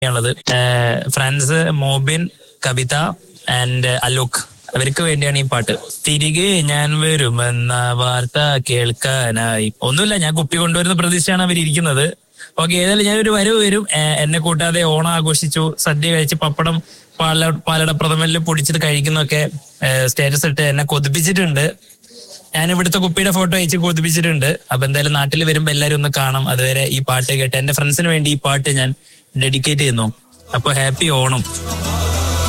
ഉള്ളത് ഏഹ് France Mobin Kavitha and Alok അവർക്ക് വേണ്ടിയാണ് ഈ പാട്ട് തിരികെ ഞാൻ വരുമെന്ന വാർത്ത കേൾക്കാനായി ഒന്നുമില്ല ഞാൻ കുപ്പി കൊണ്ടുവരുന്ന പ്രതീക്ഷയാണ് അവർ ഇരിക്കുന്നത് ഓക്കെ ഏതായാലും ഞാനൊരു വരവ് വരും ഏഹ് എന്നെ കൂട്ടാതെ ഓണം ആഘോഷിച്ചു സദ്യ കഴിച്ച് പപ്പടം പാല പാലട പ്രഥമനിൽ പൊടിച്ചിട്ട് കഴിക്കുന്നൊക്കെ സ്റ്റേറ്റസ് ഇട്ട് എന്നെ കൊതിപ്പിച്ചിട്ടുണ്ട് ഞാൻ ഇവിടുത്തെ കുപ്പിയുടെ ഫോട്ടോ അയച്ച് കൊതിപ്പിച്ചിട്ടുണ്ട് അപ്പൊ എന്തായാലും നാട്ടിൽ വരുമ്പോ എല്ലാരും ഒന്ന് കാണാം അതുവരെ ഈ പാട്ട് കേട്ട് എന്റെ ഫ്രണ്ട്സിന് വേണ്ടി ഈ പാട്ട് ഞാൻ ഡെഡിക്കേറ്റ് ചെയ്യുന്നു അപ്പൊ ഹാപ്പി ഓണം